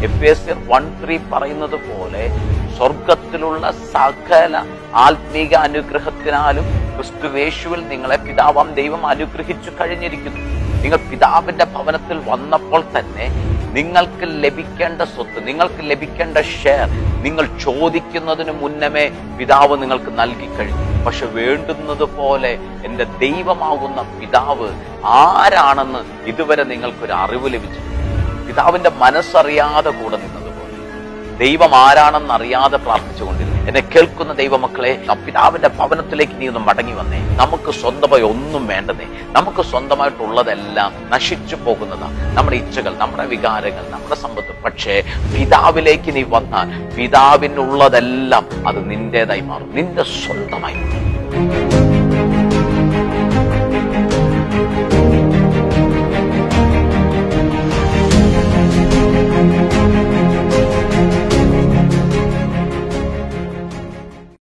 F S one three പറയുന്നത് പോലെ സ്വർഗത്തിലുള്ള സകല ആത്മീക അനുഗ്രഹത്തിനാലും ക്രിസ്തുവേശുവിൽ നിങ്ങളെ പിതാവാം ദൈവം അനുഗ്രഹിച്ചു കഴിഞ്ഞിരിക്കുന്നു നിങ്ങൾ പിതാവിന്റെ ഭവനത്തിൽ വന്നപ്പോൾ തന്നെ നിങ്ങൾക്ക് ലഭിക്കേണ്ട സ്വത്ത് നിങ്ങൾക്ക് ലഭിക്കേണ്ട ഷെയർ നിങ്ങൾ ചോദിക്കുന്നതിന് മുന്നമേ പിതാവ് നിങ്ങൾക്ക് നൽകി കഴിഞ്ഞു പക്ഷെ വേണ്ടുന്നത് പോലെ എൻ്റെ ദൈവമാകുന്ന പിതാവ് ആരാണെന്ന് ഇതുവരെ നിങ്ങൾക്കൊരു അറിവ് ലഭിച്ചിട്ടില്ല പിതാവിന്റെ മനസ്സറിയാതെ കൂടെ നിന്നതുപോലെ ദൈവം ആരാണെന്ന് അറിയാതെ പ്രാർത്ഥിച്ചുകൊണ്ടിരുന്നു എന്നെ കേൾക്കുന്ന ദൈവമക്കളെ ആ പിതാവിന്റെ ഭവനത്തിലേക്ക് നീ ഒന്ന് മടങ്ങി വന്നേ നമുക്ക് സ്വന്തമായി ഒന്നും വേണ്ടതേ നമുക്ക് സ്വന്തമായിട്ടുള്ളതെല്ലാം നശിച്ചു പോകുന്നതാണ് നമ്മുടെ ഇച്ഛകൾ നമ്മുടെ വികാരങ്ങൾ നമ്മുടെ സമ്പത്ത് പക്ഷേ പിതാവിലേക്ക് നീ വന്നാൽ പിതാവിനുള്ളതെല്ലാം അത് നിന്റേതായി മാറും നിന്റെ സ്വന്തമായി മാറും